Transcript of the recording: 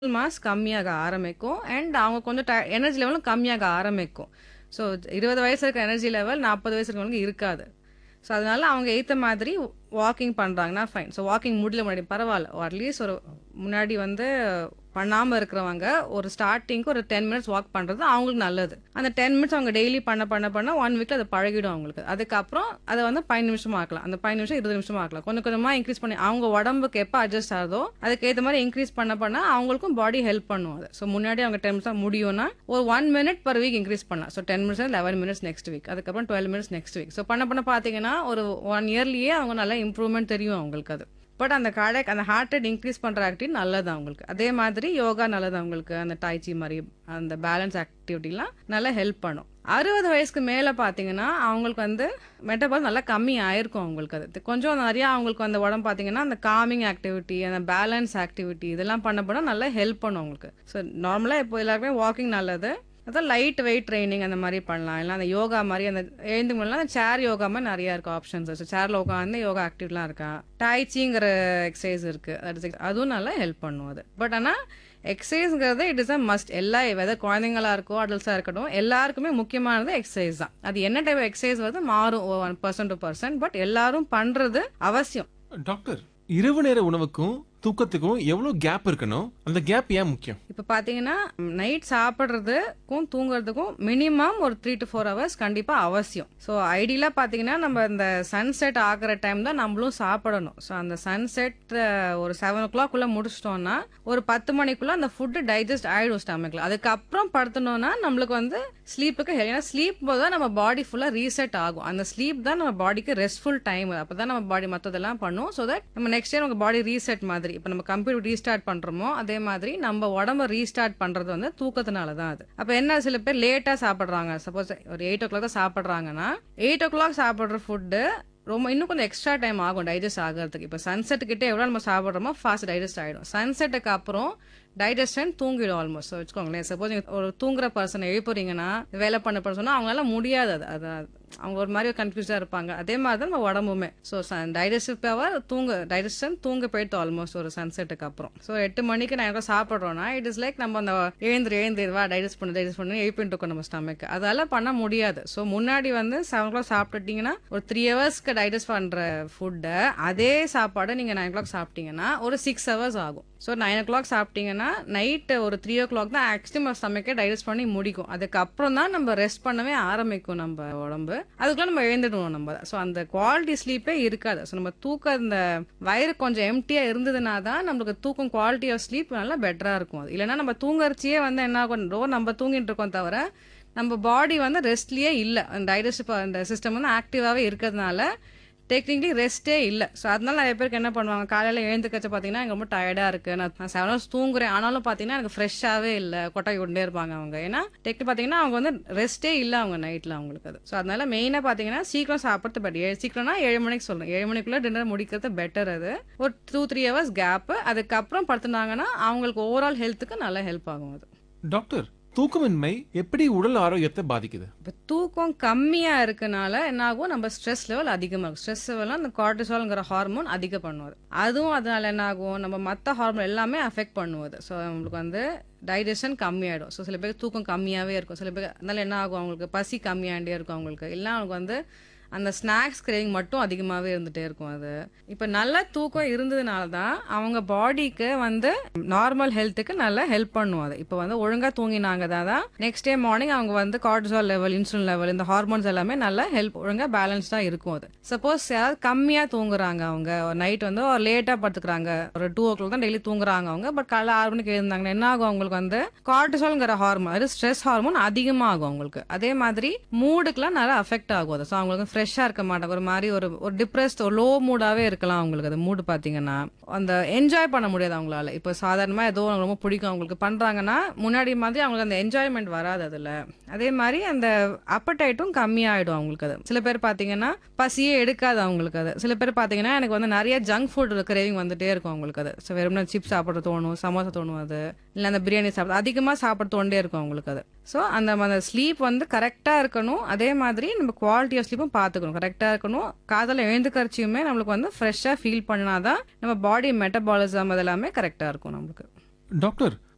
mass கம்மியாக ஆரம்பிக்கும் and அவங்க கொஞ்சம் எனர்ஜி லெவலும் கம்மியாக ஆரம்பிக்கும் ஸோ இருபது வயசு இருக்க எனர்ஜி லெவல் நாற்பது வயசு இருக்கவங்களுக்கு இருக்காது ஸோ அதனால அவங்க ஏற்ற மாதிரி வாக்கிங் பண்ணுறாங்கன்னா ஃபைன் ஸோ வாக்கிங் முடியல முன்னாடி பரவாயில்ல அட்லீஸ்ட் ஒரு முன்னாடி வந்து பண்ணாமல் இருக்கிறவங்க ஒரு ஸ்டார்டிங்க்கு ஒரு டென் மினிட்ஸ் வாக் பண்ணுறது அவங்களுக்கு நல்லது அந்த டென் மினிட்ஸ் அவங்க டெய்லி பண்ண பண்ண பண்ண ஒன் வீக்கில் அது பழகிடும் அவங்களுக்கு அதுக்கப்புறம் அதை வந்து பதினஞ்சு நிமிஷம் ஆக்கலாம் அந்த பதினஞ்சு நிமிஷம் இருபது நிமிஷம் ஆக்கலாம் கொஞ்சம் கொஞ்சமாக இன்க்ரீஸ் பண்ணி அவங்க உடம்புக்கு எப்போ அட்ஜஸ்ட் ஆகுதோ அதுக்கேற்ற மாதிரி இன்க்ரீஸ் பண்ண பண்ண அவங்களுக்கும் பாடி ஹெல்ப் பண்ணும் அது ஸோ முன்னாடி அவங்க டென் மினிட்ஸ் முடியும்னா ஒரு one minute per week increase பண்ணலாம் so ten minutes eleven minutes next week அதுக்கப்புறம் twelve minutes next week so பண்ண பண்ண பார்த்தீங்கன்னா ஒரு ஒன் இயர்லேயே அவங்க நல்லா இம்ப்ரூவ்மெண்ட் தெரியும் அவங்களுக்கு அது பட் அந்த கார்டக் அந்த ஹார்ட் ரேட் இன்க்ரீஸ் பண்ணுற ஆக்டிவிட்டி நல்லது அவங்களுக்கு அதே மாதிரி யோகா நல்லது அவங்களுக்கு அந்த டாய்ச்சி மாதிரி அந்த பேலன்ஸ் ஆக்டிவிட்டிலாம் நல்லா ஹெல்ப் பண்ணும் அறுபது வயசுக்கு மேலே பார்த்தீங்கன்னா அவங்களுக்கு வந்து மெட்டபால் நல்லா கம்மி ஆயிருக்கும் அவங்களுக்கு அது கொஞ்சம் நிறையா அவங்களுக்கு அந்த உடம்பு பார்த்தீங்கன்னா அந்த காமிங் ஆக்டிவிட்டி அந்த பேலன்ஸ் ஆக்டிவிட்டி இதெல்லாம் பண்ண போனால் நல்லா ஹெல்ப் பண்ணும் அவங்களுக்கு ஸோ நார்மலாக இப்போ எல்லாருக்குமே வாக்கிங் நல்லது அதான் லைட் வெயிட் ட்ரைனிங் அந்த மாதிரி பண்ணலாம் இல்லை அந்த யோகா மாதிரி அந்த எழுந்து முன்னாடி அந்த சேர் யோகா மாதிரி நிறைய இருக்கு ஆப்ஷன்ஸ் ஸோ சேரில் உட்காந்து யோகா ஆக்டிவ்லாம் இருக்கா டாய்ச்சிங்கிற எக்ஸசைஸ் இருக்கு அதுவும் நல்லா ஹெல்ப் பண்ணும் அது பட் ஆனால் எக்ஸசைஸ்ங்கிறது இட் இஸ் அ மஸ்ட் எல்லா வெதர் குழந்தைங்களா இருக்கோ அடல்ட்ஸாக இருக்கட்டும் எல்லாருக்குமே முக்கியமானது எக்ஸசைஸ் தான் அது என்ன டைப் எக்ஸசைஸ் வந்து மாறும் one percent two percent but எல்லாரும் பண்றது அவசியம் டாக்டர் இரவு நேர உணவுக்கும் தூக்கத்துக்கும் எவ்வளவு கேப் இருக்கணும் அந்த கேப் ஏன் முக்கியம் இப்போ பார்த்தீங்கன்னா நைட் சாப்பிட்றதுக்கும் தூங்குறதுக்கும் மினிமம் ஒரு த்ரீ டு ஃபோர் ஹவர்ஸ் கண்டிப்பாக அவசியம் ஸோ ஐடியலாக பார்த்தீங்கன்னா நம்ம இந்த சன்செட் ஆகிற டைம் தான் நம்மளும் சாப்பிடணும் ஸோ அந்த சன்செட் ஒரு செவன் ஓ கிளாக்குள்ளே முடிச்சிட்டோம்னா ஒரு பத்து மணிக்குள்ளே அந்த ஃபுட்டு டைஜஸ்ட் ஆகிடும் ஸ்டமக்கில் அதுக்கப்புறம் படுத்தணும்னா நம்மளுக்கு வந்து ஸ்லீப்புக்கு ஏன்னா ஸ்லீப் போது தான் நம்ம பாடி ஃபுல்லாக ரீசெட் ஆகும் அந்த ஸ்லீப் தான் நம்ம பாடிக்கு ரெஸ்ட்ஃபுல் டைம் அப்போ தான் நம்ம பாடி மற்றதெல்லாம் பண்ணும் ஸோ தட் நம்ம நெக்ஸ்ட் டே நம்ம பாடி ரீசெட் மாதிரி இப்போ நம்ம கம்ப்யூட்டர் ரீஸ்டார்ட் பண்ணுறோமோ அதே மாதிரி நம்ம உடம்ப ரீஸ்டார்ட் பண்ணுறது வந்து தூக்கத்தினால தான் அது அப்போ என்ன சில பேர் லேட்டாக சாப்பிட்றாங்க சப்போஸ் ஒரு எயிட் ஓ கிளாக் தான் சாப்பிட்றாங்கன்னா எயிட் ஓ கிளாக் சாப்பிட்ற ஃபுட்டு ரொம்ப இன்னும் கொஞ்சம் எக்ஸ்ட்ரா டைம் ஆகும் டைஜஸ்ட் ஆகிறதுக்கு இப்போ சன்செட் கிட்டே எவ்வளோ நம்ம சாப்பிட்றோமோ ஃபாஸ்ட் டைஜஸ்ட் ஆகிடும் சன்செட்டுக்கு அப்புறம் டைஜஷன் தூங்கிடும் ஆல்மோஸ்ட் வச்சுக்கோங்களேன் சப்போஸ் நீங்கள் ஒரு தூங்குற பர்சனை எழுப்புறீங்கன்னா வேலை பண்ண பர்சனா அவங்களால முடியாது அது அது அவங்க ஒரு மாதிரி கன்ஃபியூஸாக இருப்பாங்க அதே மாதிரி தான் நம்ம உடம்புமே ஸோ டைஜஸ்டிவ் பவர் தூங்க டைஜஷன் தூங்க போயிட்டு ஆல்மோஸ்ட் ஒரு சன்செட்டுக்கு அப்புறம் ஸோ எட்டு மணிக்கு நான் எவ்வளோ சாப்பிட்றோன்னா இட் இஸ் லைக் நம்ம அந்த எழுந்து எழுந்து வா டைஜஸ்ட் பண்ணு டைஜஸ்ட் பண்ணு எழுப்பிட்டு இருக்கோம் நம்ம ஸ்டமக்கு அதெல்லாம் பண்ண முடியாது ஸோ முன்னாடி வந்து செவன் ஓ கிளாக் சாப்பிட்டுட்டீங்கன்னா ஒரு த்ரீ ஹவர்ஸ்க்கு டைஜஸ்ட் பண்ணுற ஃபுட்டை அதே சாப்பாடை நீங்கள் நைன் ஓ கிளாக் சாப்பிட்டீங்கன்னா ஒரு சிக்ஸ் ஹவர்ஸ் ஆகும் ஸோ நைன் ஓ கிளாக் சாப்பிட்டீங்கன்னா நைட்டு ஒரு த்ரீ ஓ கிளாக் தான் ஆக்சுவலி நம்ம ஸ்டமக்கே டைஜஸ்ட் பண்ணி முடிக்கும் அதுக்கப்புறம் தான் நம்ம ரெஸ்ட் பண்ணவே ஆரம்பிக்கும் நம்ம உடம்பு அதுக்குள்ள நம்ம எழுந்துடுவோம் நம்ம ஸோ அந்த குவாலிட்டி ஸ்லீப்பே இருக்காது ஸோ நம்ம தூக்க இந்த வயிறு கொஞ்சம் எம்டியா இருந்ததுனா தான் நம்மளுக்கு தூக்கம் குவாலிட்டி ஆஃப் ஸ்லீப் நல்லா பெட்டரா இருக்கும் அது இல்லைன்னா நம்ம தூங்கறச்சியே வந்து என்ன ஆகும் ரோ நம்ம தூங்கிட்டு இருக்கோம் தவிர நம்ம பாடி வந்து ரெஸ்ட்லயே இல்லை அந்த டைஜஸ்ட் அந்த சிஸ்டம் வந்து ஆக்டிவாகவே இருக்கிறதுனால டெக்னிக்கலி ரெஸ்ட்டே இல்லை ஸோ அதனால நிறைய பேருக்கு என்ன பண்ணுவாங்க காலையில் எழுந்துக்கச்ச பார்த்தீங்கன்னா எனக்கு ரொம்ப டயர்டாக இருக்குது நான் செவன் ஹவர்ஸ் தூங்குறேன் ஆனாலும் பார்த்தீங்கன்னா எனக்கு ஃப்ரெஷ்ஷாகவே இல்லை கொட்டாய் கொண்டே இருப்பாங்க அவங்க ஏன்னா டெக்னிக் பார்த்தீங்கன்னா அவங்க வந்து ரெஸ்ட்டே இல்லை அவங்க நைட்டில் அவங்களுக்கு அது ஸோ அதனால மெயினாக பார்த்தீங்கன்னா சீக்கிரம் சாப்பிட்றது பெட்டர் ஏழு சீக்கிரம்னா ஏழு மணிக்கு சொல்கிறேன் ஏழு மணிக்குள்ளே டின்னர் முடிக்கிறது பெட்டர் அது ஒரு டூ த்ரீ ஹவர்ஸ் கேப்பு அதுக்கப்புறம் படுத்துனாங்கன்னா அவங்களுக்கு ஓவரால் ஹெல்த்துக்கு நல்லா ஹெல்ப் ஆகும் அது டாக்டர் தூக்கமின்மை எப்படி உடல் ஆரோக்கியத்தை பாதிக்குது இப்போ தூக்கம் கம்மியாக இருக்கனால என்ன ஆகும் நம்ம ஸ்ட்ரெஸ் லெவல் அதிகமாக இருக்கும் ஸ்ட்ரெஸ் லெவலில் அந்த கார்டிசால்ங்கிற ஹார்மோன் அதிகம் பண்ணுவது அதுவும் அதனால என்ன ஆகும் நம்ம மற்ற ஹார்மோன் எல்லாமே அஃபெக்ட் பண்ணுவது ஸோ நம்மளுக்கு வந்து டைஜஷன் கம்மியாயிடும் ஸோ சில பேருக்கு தூக்கம் கம்மியாகவே இருக்கும் சில பேர் அதனால என்ன ஆகும் அவங்களுக்கு பசி கம்மியாண்டே இருக்கும் அவங்களுக்கு இல்லை அவங்களுக்கு வந்து அந்த ஸ்நாக்ஸ் கிரேவிங் மட்டும் அதிகமாகவே இருந்துகிட்டே இருக்கும் அது இப்போ நல்ல தூக்கம் இருந்ததுனால தான் அவங்க பாடிக்கு வந்து நார்மல் ஹெல்த்துக்கு நல்லா ஹெல்ப் பண்ணும் அது இப்போ வந்து ஒழுங்காக தூங்கினாங்க தான் நெக்ஸ்ட் டே மார்னிங் அவங்க வந்து கார்டிசால் லெவல் இன்சுலின் லெவல் இந்த ஹார்மோன்ஸ் எல்லாமே நல்லா ஹெல்ப் ஒழுங்காக பேலன்ஸ்டாக இருக்கும் அது சப்போஸ் யாராவது கம்மியாக தூங்குறாங்க அவங்க நைட் வந்து ஒரு லேட்டாக படுத்துக்கிறாங்க ஒரு டூ ஓ கிளாக் தான் டெய்லி தூங்குறாங்க அவங்க பட் காலைல ஆறு மணிக்கு எழுந்தாங்கன்னா என்ன ஆகும் அவங்களுக்கு வந்து கார்டிசால்ங்கிற ஹார்மோன் அது ஸ்ட்ரெஸ் ஹார்மோன் அதிகமாகும் அவங்களுக்கு அதே மாதிரி மூடுக்கெல்லாம் நல்லா அஃபெக்ட் ஆகும் அது ஸோ அவங்களுக்கு ஃப்ரெஷ்ஷாக இருக்க மாட்டாங்க ஒரு மாதிரி ஒரு ஒரு டிப்ரெஸ்ட் ஒரு லோ மூடாவே இருக்கலாம் அவங்களுக்கு அது மூடு பார்த்தீங்கன்னா அந்த என்ஜாய் பண்ண முடியாது அவங்களால இப்போ சாதாரணமாக ஏதோ அவங்களுக்கு ரொம்ப பிடிக்கும் அவங்களுக்கு பண்ணுறாங்கன்னா முன்னாடி மாதிரி அவங்களுக்கு அந்த என்ஜாய்மெண்ட் வராது அதில் அதே மாதிரி அந்த அப்படைட்டும் கம்மியாயிடும் அவங்களுக்கு அது சில பேர் பார்த்தீங்கன்னா பசியே எடுக்காது அவங்களுக்கு அது சில பேர் பார்த்தீங்கன்னா எனக்கு வந்து நிறைய ஜங்க் ஃபுட் கிரேவிங் வந்துட்டே இருக்கும் அவங்களுக்கு அது ஸோ வெறும் சிப்ஸ் சாப்பிட தோணும் சமோசா தோணும் அது இல்லை அந்த பிரியாணி சாப்பிட அதிகமாக சாப்பிட தோண்டே இருக்கும் அவங்களுக்கு அது ஸோ அந்த அந்த ஸ்லீப் வந்து கரெக்டாக இருக்கணும் அதே மாதிரி நம்ம குவாலிட்டி ஆஃப் ஸ்லீப்பும் பார்த்துக்கணும் கரெக்டாக இருக்கணும் காதல எழுந்துக்கரிச்சியுமே நம்மளுக்கு வந்து ஃப்ரெஷ்ஷாக ஃபீல் பண்ணாதான் நம்ம பாடி மெட்டபாலிசம் அதெல்லாமே கரெக்டாக இருக்கும் நம்மளுக்கு டாக்டர்